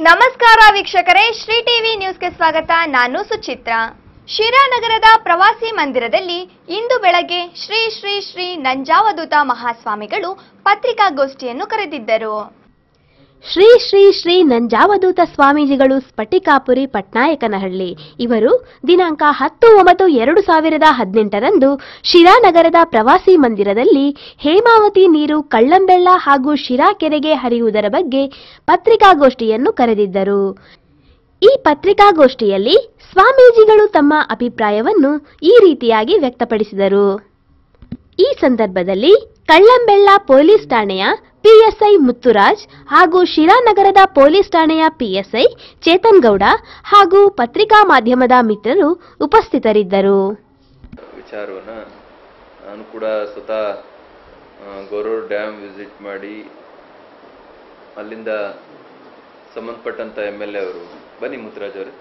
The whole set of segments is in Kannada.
ನಮಸ್ಕಾರ ವೀಕ್ಷಕರೇ ಶ್ರೀ ಟಿವಿ ನ್ಯೂಸ್ಗೆ ಸ್ವಾಗತ ನಾನು ಸುಚಿತ್ರ ಶಿರಾನಗರದ ಪ್ರವಾಸಿ ಮಂದಿರದಲ್ಲಿ ಇಂದು ಬೆಳಗ್ಗೆ ಶ್ರೀ ಶ್ರೀ ಶ್ರೀ ನಂಜಾವಧೂತ ಮಹಾಸ್ವಾಮಿಗಳು ಪತ್ರಿಕಾಗೋಷ್ಠಿಯನ್ನು ಕರೆದಿದ್ದರು ಶ್ರೀ ಶ್ರೀ ಶ್ರೀ ನಂಜಾವಧೂತ ಸ್ವಾಮೀಜಿಗಳು ಸ್ಫಟಿಕಾಪುರಿ ಪಟ್ನಾಯಕನಹಳ್ಳಿ ಇವರು ದಿನಾಂಕ ಹತ್ತು ಒಂಬತ್ತು ಎರಡು ಸಾವಿರದ ಹದಿನೆಂಟರಂದು ಶಿರಾನಗರದ ಪ್ರವಾಸಿ ಮಂದಿರದಲ್ಲಿ ಹೇಮಾವತಿ ನೀರು ಕಳ್ಳಂಬೆಳ್ಳ ಹಾಗೂ ಶಿರಾ ಕೆರೆಗೆ ಹರಿಯುವುದರ ಬಗ್ಗೆ ಪತ್ರಿಕಾಗೋಷ್ಠಿಯನ್ನು ಕರೆದಿದ್ದರು ಈ ಪತ್ರಿಕಾಗೋಷ್ಠಿಯಲ್ಲಿ ಸ್ವಾಮೀಜಿಗಳು ತಮ್ಮ ಅಭಿಪ್ರಾಯವನ್ನು ಈ ರೀತಿಯಾಗಿ ವ್ಯಕ್ತಪಡಿಸಿದರು ಈ ಸಂದರ್ಭದಲ್ಲಿ ಕಳ್ಳಂಬೆಳ್ಳ ಪೊಲೀಸ್ ಠಾಣೆಯ ಪಿಎಸ್ಐ ಮುತ್ತುರಾಜ್ ಹಾಗೂ ಶಿರಾನಗರದ ಪೊಲೀಸ್ ಠಾಣೆಯ ಪಿಎಸ್ಐ ಚೇತನ್ ಗೌಡ ಹಾಗೂ ಪತ್ರಿಕಾ ಮಾಧ್ಯಮದ ಮಿತ್ರರು ಉಪಸ್ಥಿತರಿದ್ದರು ವಿಚಾರವನ್ನು ನಾನು ಕೂಡ ಸ್ವತಃ ಆ, ಗೊರೂರು ಡ್ಯಾಮ್ ವಿಸಿಟ್ ಮಾಡಿ ಅಲ್ಲಿಂದ ಸಂಬಂಧಪಟ್ಟಂತ ಎಮ್ ಎಲ್ ಎ ಅವರು ಬನ್ನಿ ಮುತ್ತರಾಜ್ ಅವರೇ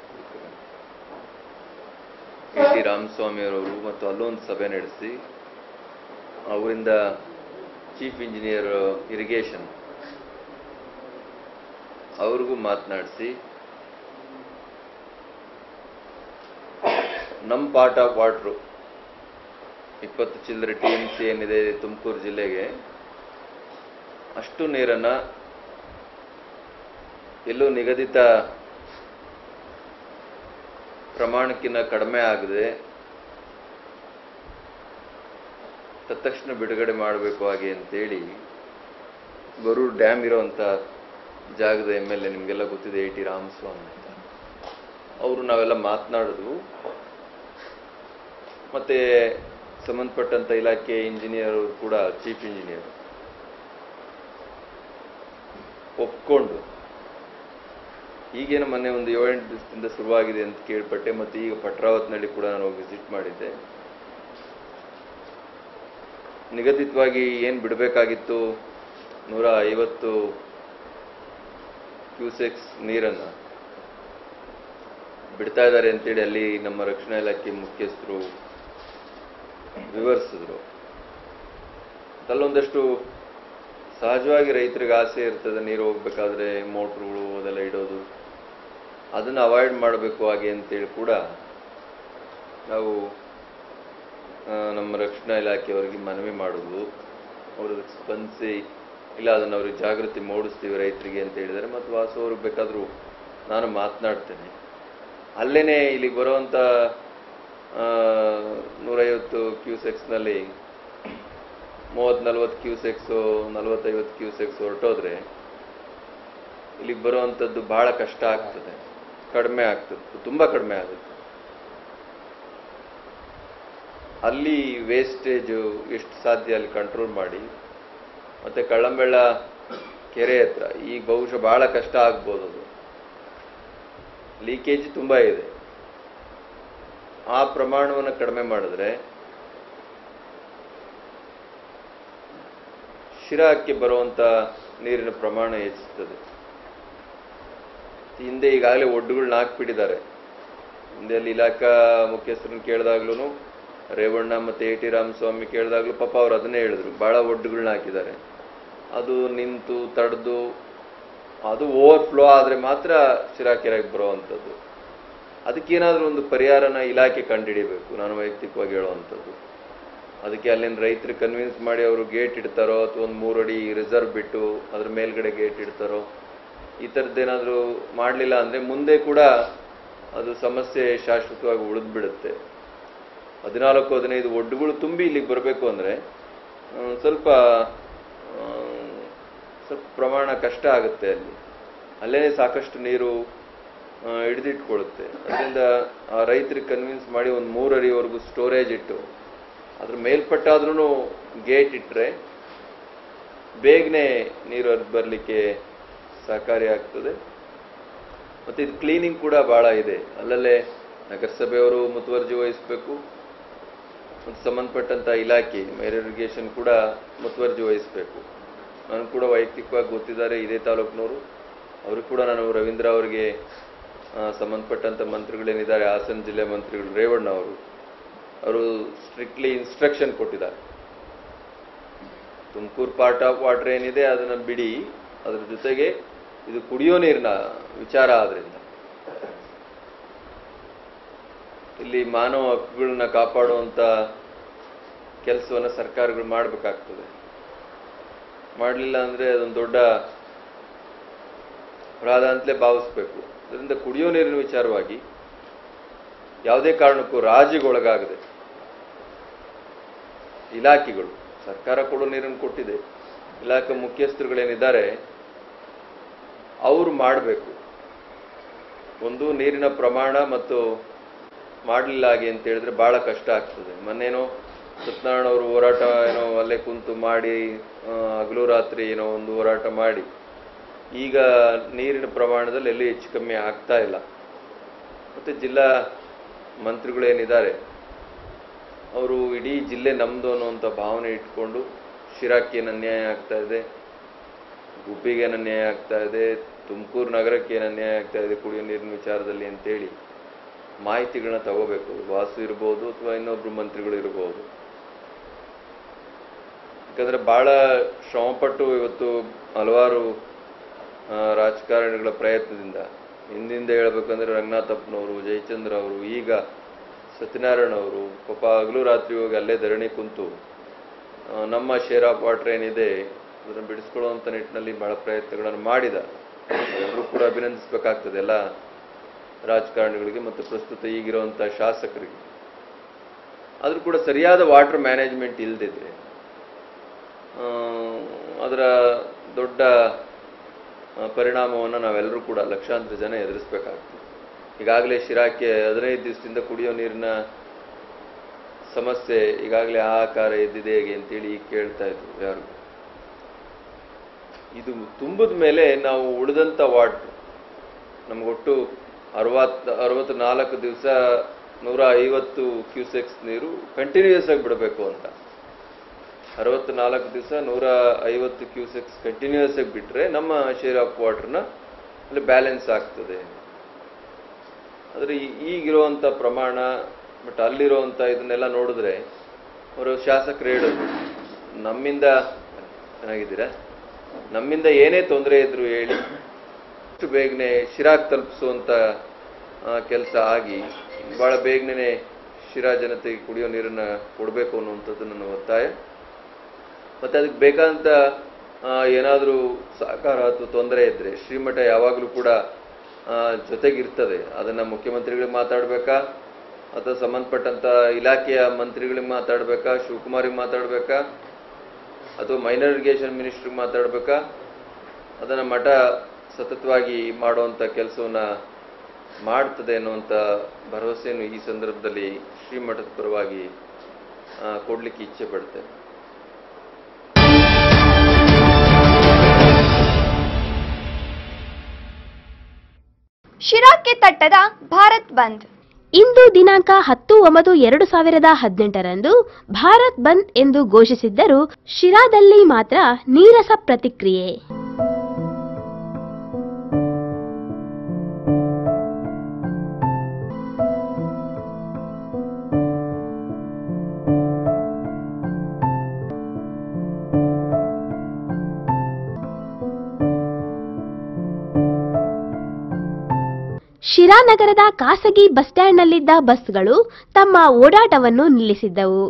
ಎ ಟಿ ರಾಮಸ್ವಾಮಿ ಅವರವರು ಮತ್ತು ಅಲ್ಲೊಂದು ಸಭೆ ನಡೆಸಿ ಅವರಿಂದ ಚೀಫ್ ಇಂಜಿನಿಯರ್ ಇರಿಗೇಷನ್ ಅವ್ರಿಗೂ ಮಾತನಾಡಿಸಿ ನಮ್ಮ ಪಾರ್ಟ್ ಆಫ್ ವಾಟ್ರು ಇಪ್ಪತ್ತು ಚಿಲ್ಲರೆ ಟಿ ಎಮ್ ಸಿ ಏನಿದೆ ತುಮಕೂರು ಜಿಲ್ಲೆಗೆ ಅಷ್ಟು ನೀರನ್ನು ಎಲ್ಲೂ ನಿಗದಿತ ಪ್ರಮಾಣಕ್ಕಿಂತ ಕಡಿಮೆ ಆಗದೆ ತತ್ಕ್ಷಣ ಬಿಡುಗಡೆ ಮಾಡಬೇಕು ಹಾಗೆ ಅಂತೇಳಿ ಗರೂರು ಡ್ಯಾಮ್ ಇರೋವಂಥ ಜಾಗದ ಎಮ್ ಎಲ್ ಎ ನಿಮಗೆಲ್ಲ ಗೊತ್ತಿದೆ ಎ ಟಿ ರಾಮಸ್ವಾಮಿ ಅಂತ ಅವರು ನಾವೆಲ್ಲ ಮಾತನಾಡಿದ್ವು ಮತ್ತೆ ಸಂಬಂಧಪಟ್ಟಂತ ಇಲಾಖೆ ಇಂಜಿನಿಯರ್ ಕೂಡ ಚೀಫ್ ಇಂಜಿನಿಯರ್ ಒಪ್ಕೊಂಡು ಈಗೇನು ಮೊನ್ನೆ ಒಂದು ಏಳೆಂಟು ದಿವಸದಿಂದ ಶುರುವಾಗಿದೆ ಅಂತ ಕೇಳ್ಪಟ್ಟೆ ಮತ್ತೆ ಈಗ ಪಟ್ರಾವತ್ನಲ್ಲಿ ಕೂಡ ನಾನು ವಿಸಿಟ್ ಮಾಡಿದ್ದೆ ನಿಗದಿತವಾಗಿ ಏನು ಬಿಡಬೇಕಾಗಿತ್ತು ನೂರ ಐವತ್ತು ಕ್ಯೂಸೆಕ್ಸ್ ನೀರನ್ನು ಬಿಡ್ತಾ ಇದ್ದಾರೆ ಅಂತೇಳಿ ಅಲ್ಲಿ ನಮ್ಮ ರಕ್ಷಣಾ ಇಲಾಖೆ ಮುಖ್ಯಸ್ಥರು ವಿವರಿಸಿದ್ರು ಅಲ್ಲೊಂದಷ್ಟು ಸಹಜವಾಗಿ ರೈತರಿಗೆ ಆಸೆ ಇರ್ತದೆ ನೀರು ಹೋಗ್ಬೇಕಾದ್ರೆ ಮೋಟ್ರುಗಳು ಅದೆಲ್ಲ ಇಡೋದು ಅದನ್ನು ಅವಾಯ್ಡ್ ಮಾಡಬೇಕು ಹಾಗೆ ಅಂತೇಳಿ ಕೂಡ ನಾವು ಆ, ನಮ್ಮ ರಕ್ಷಣಾ ಇಲಾಖೆಯವರಿಗೆ ಮನವಿ ಮಾಡೋದು ಅವರು ಅದಕ್ಕೆ ಸ್ಪಂದಿಸಿ ಇಲ್ಲ ಅದನ್ನು ಅವ್ರಿಗೆ ಜಾಗೃತಿ ಮೂಡಿಸ್ತೀವಿ ರೈತರಿಗೆ ಅಂತ ಹೇಳಿದ್ದಾರೆ ಮತ್ತು ವಾಸು ಅವ್ರಿಗೆ ಬೇಕಾದರೂ ನಾನು ಮಾತನಾಡ್ತೇನೆ ಅಲ್ಲೇನೆ ಇಲ್ಲಿಗೆ ಬರುವಂಥ ನೂರೈವತ್ತು ಕ್ಯೂಸೆಕ್ಸ್ನಲ್ಲಿ ಮೂವತ್ತು ನಲ್ವತ್ತು ಕ್ಯೂಸೆಕ್ಸು ನಲ್ವತ್ತೈವತ್ತು ಕ್ಯೂಸೆಕ್ಸ್ ಹೊರಟೋದ್ರೆ ಇಲ್ಲಿಗೆ ಬರುವಂಥದ್ದು ಬಹಳ ಕಷ್ಟ ಆಗ್ತದೆ ಕಡಿಮೆ ಆಗ್ತದೆ ತುಂಬ ಕಡಿಮೆ ಆಗುತ್ತೆ ಅಲ್ಲಿ ವೇಸ್ಟೇಜು ಎಷ್ಟು ಸಾಧ್ಯ ಅಲ್ಲಿ ಕಂಟ್ರೋಲ್ ಮಾಡಿ ಮತ್ತೆ ಕಳ್ಳಂಬೆಳ್ಳ ಕೆರೆ ಹತ್ರ ಈಗ ಬಹುಶಃ ಬಹಳ ಕಷ್ಟ ಆಗ್ಬೋದು ಅದು ಲೀಕೇಜ್ ತುಂಬ ಇದೆ ಆ ಪ್ರಮಾಣವನ್ನು ಕಡಿಮೆ ಮಾಡಿದ್ರೆ ಶಿರಾಕ್ಕೆ ಬರುವಂತ ನೀರಿನ ಪ್ರಮಾಣ ಹೆಚ್ಚುತ್ತದೆ ಹಿಂದೆ ಈಗಾಗಲೇ ಒಡ್ಡುಗಳನ್ನ ಹಾಕ್ಬಿಟ್ಟಿದ್ದಾರೆ ಹಿಂದೆ ಅಲ್ಲಿ ಇಲಾಖಾ ಮುಖ್ಯಸ್ಥರನ್ನ ಕೇಳಿದಾಗ್ಲೂ ರೇವಣ್ಣ ಮತ್ತೆ ಎ ಟಿ ರಾಮಸ್ವಾಮಿ ಕೇಳಿದಾಗ್ಲೂ ಪಾಪ ಅವ್ರು ಅದನ್ನೇ ಹೇಳಿದ್ರು ಬಹಳ ಒಡ್ಡುಗಳನ್ನ ಹಾಕಿದ್ದಾರೆ ಅದು ನಿಂತು ತಡೆದು ಅದು ಓವರ್ಫ್ಲೋ ಆದರೆ ಮಾತ್ರ ಶಿರಾ ಕೆರೆಗೆ ಬರುವಂಥದ್ದು ಅದಕ್ಕೇನಾದರೂ ಒಂದು ಪರಿಹಾರನ ಇಲಾಖೆ ಕಂಡುಹಿಡಿಬೇಕು ನಾನು ವೈಯಕ್ತಿಕವಾಗಿ ಹೇಳುವಂಥದ್ದು ಅದಕ್ಕೆ ಅಲ್ಲಿನ ರೈತರು ಕನ್ವಿನ್ಸ್ ಮಾಡಿ ಅವರು ಗೇಟ್ ಇಡ್ತಾರೋ ಅಥವಾ ಒಂದು ಮೂರಡಿ ರಿಸರ್ವ್ ಬಿಟ್ಟು ಅದ್ರ ಮೇಲ್ಗಡೆ ಗೇಟ್ ಇಡ್ತಾರೋ ಈ ಥರದ್ದೇನಾದರೂ ಮಾಡಲಿಲ್ಲ ಅಂದರೆ ಮುಂದೆ ಕೂಡ ಅದು ಸಮಸ್ಯೆ ಶಾಶ್ವತವಾಗಿ ಉಳಿದು ಬಿಡುತ್ತೆ ಹದಿನಾಲ್ಕು ಹದಿನೈದು ಒಡ್ಡುಗಳು ತುಂಬಿ ಇಲ್ಲಿಗೆ ಬರಬೇಕು ಅಂದರೆ ಸ್ವಲ್ಪ ಆ, ಸ್ವಲ್ಪ ಪ್ರಮಾಣ ಕಷ್ಟ ಆಗುತ್ತೆ ಅಲ್ಲಿ ಅಲ್ಲೇ ಸಾಕಷ್ಟು ನೀರು ಆ, ಹಿಡಿದಿಟ್ಕೊಳ್ಳುತ್ತೆ ಅದರಿಂದ ಆ ರೈತರಿಗೆ ಕನ್ವಿನ್ಸ್ ಮಾಡಿ ಒಂದು ಮೂರು ಅಡಿವರೆಗೂ ಸ್ಟೋರೇಜ್ ಇಟ್ಟು ಅದ್ರ ಮೇಲ್ಪಟ್ಟಾದ್ರೂ ಗೇಟ್ ಇಟ್ಟರೆ ಬೇಗನೆ ನೀರು ಹರಿದು ಬರಲಿಕ್ಕೆ ಸಹಕಾರಿ ಆಗ್ತದೆ ಮತ್ತು ಇದು ಕ್ಲೀನಿಂಗ್ ಕೂಡ ಭಾಳ ಇದೆ ಅಲ್ಲಲ್ಲೇ ನಗರಸಭೆಯವರು ಮುತುವರ್ಜಿ ವಹಿಸಬೇಕು ಮತ್ತು ಸಂಬಂಧಪಟ್ಟಂಥ ಇಲಾಖೆ ಮೇರ್ ಇರಿಗೇಷನ್ ಕೂಡ ಮುತುವರ್ಜಿ ವಹಿಸಬೇಕು ನಾನು ಕೂಡ ವೈಯಕ್ತಿಕವಾಗಿ ಗೊತ್ತಿದ್ದಾರೆ ಇದೇ ತಾಲೂಕಿನವರು ಅವರು ಕೂಡ ನಾನು ರವೀಂದ್ರ ಅವರಿಗೆ ಆ, ಸಂಬಂಧಪಟ್ಟಂಥ ಮಂತ್ರಿಗಳೇನಿದ್ದಾರೆ ಹಾಸನ ಜಿಲ್ಲೆ ಮಂತ್ರಿಗಳು ರೇವಣ್ಣ ಅವರು ಅವರು ಸ್ಟ್ರಿಕ್ಟ್ಲಿ ಇನ್ಸ್ಟ್ರಕ್ಷನ್ ಕೊಟ್ಟಿದ್ದಾರೆ ತುಮಕೂರು ಪಾರ್ಟ್ ಆಫ್ ವಾಟರ್ ಏನಿದೆ ಅದನ್ನು ಬಿಡಿ ಅದ್ರ ಜೊತೆಗೆ ಇದು ಕುಡಿಯೋ ನೀರಿನ ವಿಚಾರ ಆದ್ರಿಂದ ಇಲ್ಲಿ ಮಾನವ ಹಕ್ಕುಗಳನ್ನ ಕಾಪಾಡುವಂತ ಕೆಲಸವನ್ನ ಸರ್ಕಾರಗಳು ಮಾಡಬೇಕಾಗ್ತದೆ ಮಾಡಲಿಲ್ಲ ಅಂದ್ರೆ ಅದೊಂದು ದೊಡ್ಡ ಅಪರಾಧ ಅಂತಲೇ ಭಾವಿಸ್ಬೇಕು ಅದರಿಂದ ಕುಡಿಯೋ ನೀರಿನ ವಿಚಾರವಾಗಿ ಯಾವುದೇ ಕಾರಣಕ್ಕೂ ರಾಜಿಗೊಳಗಾಗದೆ ಇಲಾಖೆಗಳು ಸರ್ಕಾರ ಕೊಡೋ ನೀರನ್ನು ಕೊಟ್ಟಿದೆ ಇಲಾಖೆ ಮುಖ್ಯಸ್ಥರುಗಳೇನಿದ್ದಾರೆ ಅವರು ಮಾಡಬೇಕು ಒಂದು ನೀರಿನ ಪ್ರಮಾಣ ಮತ್ತು ಮಾಡಲಿಲ್ಲ ಹಾಗೆ ಅಂತ ಹೇಳಿದ್ರೆ ಬಹಳ ಕಷ್ಟ ಆಗ್ತದೆ ಮೊನ್ನೇನೋ ಸತ್ಯನಾರಾಯಣ ಅವರು ಹೋರಾಟ ಏನೋ ಅಲ್ಲೇ ಕುಂತು ಮಾಡಿ ಆ, ಹಗಲು ರಾತ್ರಿ ಏನೋ ಒಂದು ಹೋರಾಟ ಮಾಡಿ ಈಗ ನೀರಿನ ಪ್ರಮಾಣದಲ್ಲಿ ಎಲ್ಲಿ ಹೆಚ್ಚು ಕಮ್ಮಿ ಆಗ್ತಾ ಇಲ್ಲ ಮತ್ತೆ ಜಿಲ್ಲಾ ಮಂತ್ರಿಗಳೇನಿದ್ದಾರೆ ಅವರು ಇಡೀ ಜಿಲ್ಲೆ ನಮ್ದು ಅನ್ನುವಂಥ ಭಾವನೆ ಇಟ್ಕೊಂಡು ಶಿರಾಕ್ಕೆ ಏನು ಅನ್ಯಾಯ ಆಗ್ತಾ ಇದೆ ಗುಬ್ಬಿಗೆ ಏನು ಅನ್ಯಾಯ ಆಗ್ತಾ ಇದೆ ತುಮಕೂರು ನಗರಕ್ಕೆ ಏನು ಅನ್ಯಾಯ ಆಗ್ತಾ ಇದೆ ಕುಡಿಯೋ ನೀರಿನ ವಿಚಾರದಲ್ಲಿ ಅಂತೇಳಿ ಮಾಹಿತಿಗಳನ್ನ ತಗೋಬೇಕು ವಾಸು ಇರ್ಬೋದು ಅಥವಾ ಇನ್ನೊಬ್ರು ಮಂತ್ರಿಗಳು ಇರ್ಬೋದು ಯಾಕಂದ್ರೆ ಬಹಳ ಶ್ರಮಪಟ್ಟು ಇವತ್ತು ಹಲವಾರು ಆ, ರಾಜಕಾರಣಿಗಳ ಪ್ರಯತ್ನದಿಂದ ಹಿಂದಿಂದ ಹೇಳ್ಬೇಕಂದ್ರೆ ರಂಗನಾಥಪ್ಪನವರು ಜಯಚಂದ್ರ ಅವರು ಈಗ ಸತ್ಯನಾರಾಯಣ ಅವರು ಪಾಪ ಹಗಲು ರಾತ್ರಿ ಹೋಗಿ ಅಲ್ಲೇ ಧರಣಿ ಕುಂತು ಆ, ನಮ್ಮ ಶೇರ್ ಆಫ್ ವಾಟರ್ ಏನಿದೆ ಅದನ್ನು ಬಿಡಿಸ್ಕೊಳ್ಳುವಂಥ ನಿಟ್ಟಿನಲ್ಲಿ ಬಹಳ ಪ್ರಯತ್ನಗಳನ್ನು ಮಾಡಿದ ಎಲ್ಲರೂ ಕೂಡ ಅಭಿನಂದಿಸಬೇಕಾಗ್ತದೆ ಎಲ್ಲ ರಾಜಕಾರಣಿಗಳಿಗೆ ಮತ್ತು ಪ್ರಸ್ತುತ ಈಗಿರುವಂಥ ಶಾಸಕರಿಗೆ ಆದರೂ ಕೂಡ ಸರಿಯಾದ ವಾಟರ್ ಮ್ಯಾನೇಜ್ಮೆಂಟ್ ಇಲ್ಲದಿದ್ರೆ ಅದರ ದೊಡ್ಡ ಆ, ಪರಿಣಾಮವನ್ನು ನಾವೆಲ್ಲರೂ ಕೂಡ ಲಕ್ಷಾಂತರ ಜನ ಎದುರಿಸಬೇಕಾಗ್ತದೆ ಈಗಾಗಲೇ ಶಿರಾಕ್ಕೆ ಹದಿನೈದು ದಿವಸದಿಂದ ಕುಡಿಯೋ ನೀರಿನ ಸಮಸ್ಯೆ ಈಗಾಗಲೇ ಆಕಾರ ಎದ್ದಿದೆ ಹೇಗೆ ಅಂತೇಳಿ ಈಗ ಕೇಳ್ತಾ ಇದ್ರು ಯಾರು ಇದು ತುಂಬಿದ ಮೇಲೆ ನಾವು ಉಳಿದಂಥ ವಾಟರ್ ನಮಗೊಟ್ಟು ಅರವತ್ತು ಅರವತ್ತು ನಾಲ್ಕು ದಿವಸ ನೂರ ಐವತ್ತು ಕ್ಯೂಸೆಕ್ಸ್ ನೀರು ಕಂಟಿನ್ಯೂಸ್ ಆಗಿ ಬಿಡಬೇಕು ಅಂತ ಅರವತ್ತು ನಾಲ್ಕು ದಿವಸ ನೂರ ಐವತ್ತು ಕ್ಯೂಸೆಕ್ಸ್ ಕಂಟಿನ್ಯೂಸ್ ಆಗಿ ಬಿಟ್ಟರೆ ನಮ್ಮ ಶೇರ್ ಆಫ್ ವಾಟರ್ನ ಅಲ್ಲಿ ಬ್ಯಾಲೆನ್ಸ್ ಆಗ್ತದೆ ಆದರೆ ಈ- ಈಗಿರುವಂಥ ಪ್ರಮಾಣ ಬಟ್ ಅಲ್ಲಿರುವಂಥ ಇದನ್ನೆಲ್ಲ ನೋಡಿದ್ರೆ ಅವರು ಶಾಸಕರು ಹೇಳೋದು ನಮ್ಮಿಂದ ಚೆನ್ನಾಗಿದ್ದೀರಾ ನಮ್ಮಿಂದ ಏನೇ ತೊಂದರೆ ಇದ್ರು ಹೇಳಿ ಅಷ್ಟು ಬೇಗನೆ ಶಿರಾಗ್ ತಲುಪಿಸುವಂಥ ಕೆಲಸ ಆಗಿ ಭಾಳ ಬೇಗನೆ ಶಿರಾ ಜನತೆಗೆ ಕುಡಿಯೋ ನೀರನ್ನು ಕೊಡಬೇಕು ಅನ್ನುವಂಥದ್ದು ನನ್ನ ಒತ್ತಾಯ ಮತ್ತು ಅದಕ್ಕೆ ಬೇಕಾದಂಥ ಏನಾದರೂ ಸಹಕಾರ ಅಥವಾ ತೊಂದರೆ ಇದ್ದರೆ ಶ್ರೀಮಠ ಯಾವಾಗಲೂ ಕೂಡ ಆ, ಜೊತೆಗಿರ್ತದೆ ಅದನ್ನು ಮುಖ್ಯಮಂತ್ರಿಗಳಿಗೆ ಮಾತಾಡಬೇಕಾ ಅಥವಾ ಸಂಬಂಧಪಟ್ಟಂಥ ಇಲಾಖೆಯ ಮಂತ್ರಿಗಳಿಗೆ ಮಾತಾಡಬೇಕಾ ಶಿವಕುಮಾರಿಗೆ ಮಾತಾಡಬೇಕಾ ಅಥವಾ ಮೈನರ್ ಇರಿಗೇಷನ್ ಮಿನಿಸ್ಟ್ರಿಗೆ ಮಾತಾಡಬೇಕಾ ಅದನ್ನು ಮಠ ಸತತವಾಗಿ ಮಾಡುವಂಥ ಕೆಲಸವನ್ನ ಮಾಡ್ತದೆ ಅನ್ನುವಂಥ ಭರವಸೆಯನ್ನು ಈ ಸಂದರ್ಭದಲ್ಲಿ ಶ್ರೀಮಠದ ಪರವಾಗಿ ಆ, ಕೊಡ್ಲಿಕ್ಕೆ ಇಚ್ಛೆ ಪಡ್ತೇನೆ ಶಿರಾಕ್ಕೆ ತಟ್ಟದ ಭಾರತ್ ಬಂದ್ ಇಂದು ದಿನಾಂಕ ಹತ್ತು ಒಂಬತ್ತು ಎರಡು ಸಾವಿರದ ಹದಿನೆಂಟರಂದು ಭಾರತ್ ಬಂದ್ ಎಂದು ಘೋಷಿಸಿದ್ದರೂ ಶಿರಾದಲ್ಲಿ ಮಾತ್ರ ನೀರಸ ಪ್ರತಿಕ್ರಿಯೆ ಶಿರಾ ನಗರದ ಖಾಸಗಿ ಬಸ್ ಸ್ಟ್ಯಾಂಡ್ನಲ್ಲಿದ್ದ ಬಸ್ಗಳು ತಮ್ಮ ಓಡಾಟವನ್ನು ನಿಲ್ಲಿಸಿದ್ದವು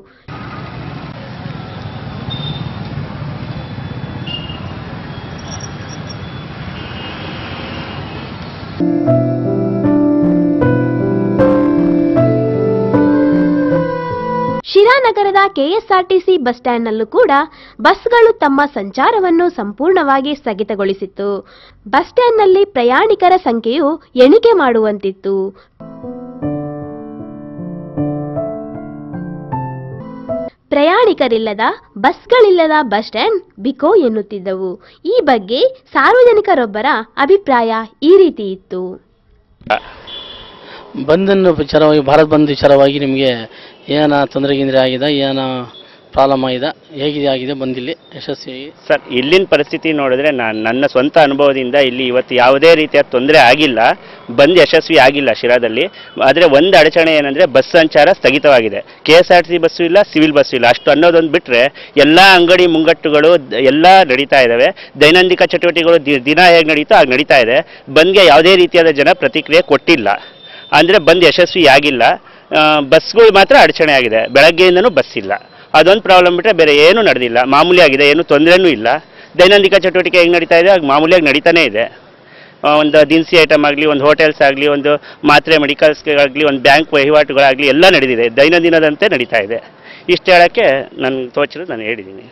ಶಿರಾ ನಗರದ ಕೆಎಸ್ಆರ್ಟಿಸಿ ಬಸ್ ಸ್ಟ್ಯಾಂಡ್ನಲ್ಲೂ ಕೂಡ ಬಸ್ಗಳು ತಮ್ಮ ಸಂಚಾರವನ್ನು ಸಂಪೂರ್ಣವಾಗಿ ಸ್ಥಗಿತಗೊಳಿಸಿತ್ತು ಬಸ್ ಸ್ಟ್ಯಾಂಡ್ನಲ್ಲಿ ಪ್ರಯಾಣಿಕರ ಸಂಖ್ಯೆಯು ಎಣಿಕೆ ಮಾಡುವಂತಿತ್ತು ಪ್ರಯಾಣಿಕರಿಲ್ಲದ ಬಸ್ಗಳಿಲ್ಲದ ಬಸ್ ಸ್ಟ್ಯಾಂಡ್ ಬಿಕೋ ಎನ್ನುತ್ತಿದ್ದವು ಈ ಬಗ್ಗೆ ಸಾರ್ವಜನಿಕರೊಬ್ಬರ ಅಭಿಪ್ರಾಯ ಈ ರೀತಿ ಇತ್ತು ಬಂದನ್ನು ವಿಚಾರವಾಗಿ ಭಾರತ್ ಬಂದ್ ವಿಚಾರವಾಗಿ ನಿಮಗೆ ಏನ ತೊಂದರೆ ಗಿಂದರೆ ಆಗಿದೆ ಏನ ಪ್ರಾಬ್ಲಮ್ ಆಗಿದೆ ಹೇಗಿದೆ ಆಗಿದೆ ಬಂದಿಲ್ಲಿ ಯಶಸ್ವಿಯಾಗಿ ಸರ್ ಇಲ್ಲಿನ ಪರಿಸ್ಥಿತಿ ನೋಡಿದ್ರೆ ನಾನು ನನ್ನ ಸ್ವಂತ ಅನುಭವದಿಂದ ಇಲ್ಲಿ ಇವತ್ತು ಯಾವುದೇ ರೀತಿಯ ತೊಂದರೆ ಆಗಿಲ್ಲ ಬಂದು ಯಶಸ್ವಿ ಆಗಿಲ್ಲ ಶಿರಾದಲ್ಲಿ ಆದರೆ ಒಂದು ಅಡಚಣೆ ಏನಂದರೆ ಬಸ್ ಸಂಚಾರ ಸ್ಥಗಿತವಾಗಿದೆ K S R T C bus ಇಲ್ಲ ಸಿವಿಲ್ ಬಸ್ಸು ಇಲ್ಲ ಅಷ್ಟು ಅನ್ನೋದೊಂದು ಬಿಟ್ಟರೆ ಎಲ್ಲ ಅಂಗಡಿ ಮುಂಗಟ್ಟುಗಳು ದ- ಎಲ್ಲ ನಡೀತಾ ಇದ್ದಾವೆ ದೈನಂದಿಕ ಚಟುವಟಿಕೆಗಳು ದಿ- ದಿನ ಹೇಗೆ ನಡೀತೋ ಹಾಗೆ ನಡೀತಾ ಇದೆ ಬಂದ್ಗೆ ಯಾವುದೇ ರೀತಿಯಾದ ಜನ ಪ್ರತಿಕ್ರಿಯೆ ಕೊಟ್ಟಿಲ್ಲ ಅಂದರೆ ಬಂದು ಯಶಸ್ವಿ ಆಗಿಲ್ಲ ಆ, ಬಸ್ಗಳು ಮಾತ್ರ ಅಡಚಣೆ ಆಗಿದೆ ಬೆಳಗ್ಗೆಯಿಂದನೂ ಬಸ್ ಇಲ್ಲ ಅದೊಂದು ಪ್ರಾಬ್ಲಮ್ ಬಿಟ್ಟರೆ ಬೇರೆ ಏನೂ ನಡೆದಿಲ್ಲ ಮಾಮೂಲಿ ಆಗಿದೆ ಏನು ತೊಂದರೆನೂ ಇಲ್ಲ ದೈನಂದಿನ ಚಟುವಟಿಕೆ ಹೆಂಗೆ ನಡೀತಾ ಇದೆ ಹಾಗೆ ಮಾಮೂಲಿಯಾಗಿ ನಡೀತಾನೇ ಇದೆ ಆ, ಒಂದು ದಿನಸಿ ಐಟಮ್ ಆಗಲಿ ಒಂದು ಹೋಟೆಲ್ಸ್ ಆಗಲಿ ಒಂದು ಮಾತ್ರೆ ಮೆಡಿಕಲ್ಸ್ಗಾಗಲಿ ಒಂದು ಬ್ಯಾಂಕ್ ವಹಿವಾಟುಗಳಾಗಲಿ ಎಲ್ಲ ನಡೆದಿದೆ ದೈನಂದಿನದಂತೆ ನಡೀತಾ ಇದೆ ಇಷ್ಟು ಹೇಳೋಕ್ಕೆ ನನಗೆ ತೋಚಿರೋದು ನಾನು ಹೇಳಿದ್ದೀನಿ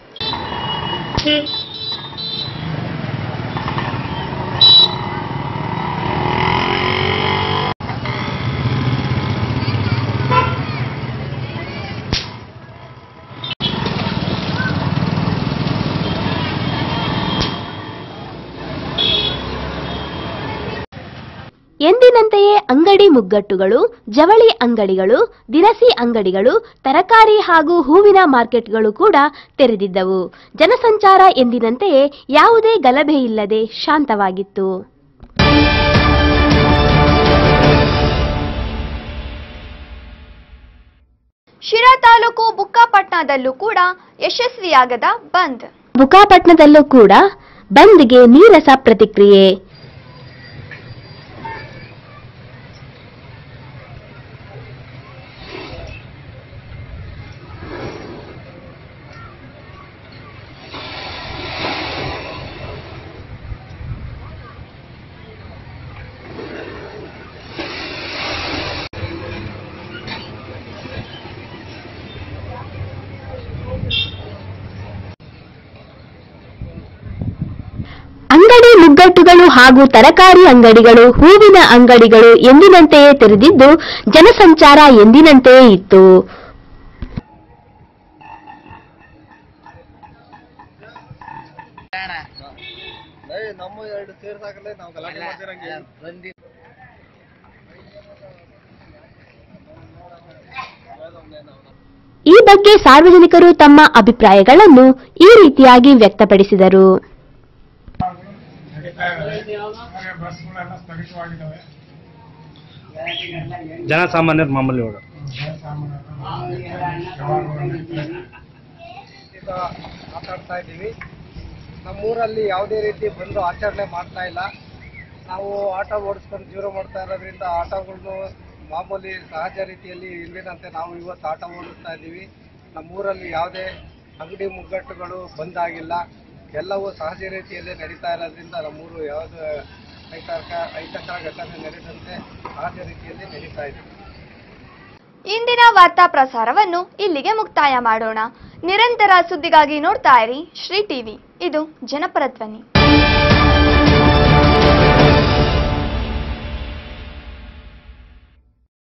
ಎಂದಿನಂತೆಯೇ ಅಂಗಡಿ ಮುಗ್ಗಟ್ಟುಗಳು ಜವಳಿ ಅಂಗಡಿಗಳು ದಿನಸಿ ಅಂಗಡಿಗಳು ತರಕಾರಿ ಹಾಗೂ ಹೂವಿನ ಮಾರ್ಕೆಟ್ಗಳು ಕೂಡ ತೆರೆದಿದ್ದವು ಜನಸಂಚಾರ ಎಂದಿನಂತೆಯೇ ಯಾವುದೇ ಗಲಭೆ ಇಲ್ಲದೆ ಶಾಂತವಾಗಿತ್ತು ಶಿರಾ ತಾಲೂಕು ಬುಕ್ಕಾಪಟ್ನದಲ್ಲೂ ಕೂಡ ಯಶಸ್ವಿಯಾಗದ ಬಂದ್ ಬುಕಾಪಟ್ನದಲ್ಲೂ ಕೂಡ ಬಂದ್ಗೆ ನೀರಸ ಪ್ರತಿಕ್ರಿಯೆ ಅಂಗಡಿ ಮುಗ್ಗಟ್ಟುಗಳು ಹಾಗೂ ತರಕಾರಿ ಅಂಗಡಿಗಳು ಹೂವಿನ ಅಂಗಡಿಗಳು ಎಂದಿನಂತೆಯೇ ತೆರೆದಿದ್ದು ಜನಸಂಚಾರ ಎಂದಿನಂತೆಯೇ ಇತ್ತು ಈ ಬಗ್ಗೆ ಸಾರ್ವಜನಿಕರು ತಮ್ಮ ಅಭಿಪ್ರಾಯಗಳನ್ನು ಈ ರೀತಿಯಾಗಿ ವ್ಯಕ್ತಪಡಿಸಿದರು ಬಸ್ಗಳೆಲ್ಲ ಸ್ಥಗಿತವಾಗಿದ್ದಾವೆ ಜನಸಾಮಾನ್ಯರ ಮಾಮೂಲಿ ಹೋಗ ಈಗ ಮಾತಾಡ್ತಾ ಇದ್ದೀವಿ ನಮ್ಮೂರಲ್ಲಿ ಯಾವುದೇ ರೀತಿ ಬಂದು ಆಚರಣೆ ಮಾಡ್ತಾ ಇಲ್ಲ ನಾವು ಆಟೋ ಓಡಿಸ್ಕೊಂಡು ಜೀವನ ಮಾಡ್ತಾ ಇರೋದ್ರಿಂದ ಆಟೋಗಳನ್ನು ಮಾಮೂಲಿ ಸಹಜ ರೀತಿಯಲ್ಲಿ ಹಿಂದಿನಂತೆ ನಾವು ಇವತ್ತು ಆಟೋ ಓಡಿಸ್ತಾ ಇದ್ದೀವಿ ನಮ್ಮೂರಲ್ಲಿ ಯಾವುದೇ ಅಂಗಡಿ ಮುಗ್ಗಟ್ಟುಗಳು ಬಂದಾಗಿಲ್ಲ ಎಲ್ಲವೂ ಸಹಜ ರೀತಿಯಲ್ಲಿ ನಡೀತಾ ಇರೋದ್ರಿಂದ ನಮ್ಮೂರು ಯಾವುದು ಅಹಿತಕರ ಅಹಿತಕರ ಘಟನೆ ನಡೆದಂತೆ ಸಹಜ ರೀತಿಯಲ್ಲಿ ನಡೀತಾ ಇದೆ ಇಂದಿನ ವಾರ್ತಾ ಪ್ರಸಾರವನ್ನು ಇಲ್ಲಿಗೆ ಮುಕ್ತಾಯ ಮಾಡೋಣ ನಿರಂತರ ಸುದ್ದಿಗಾಗಿ ನೋಡ್ತಾ ಇರಿ ಶ್ರೀ ಟಿವಿ ಇದು ಜನಪರ ಧ್ವನಿ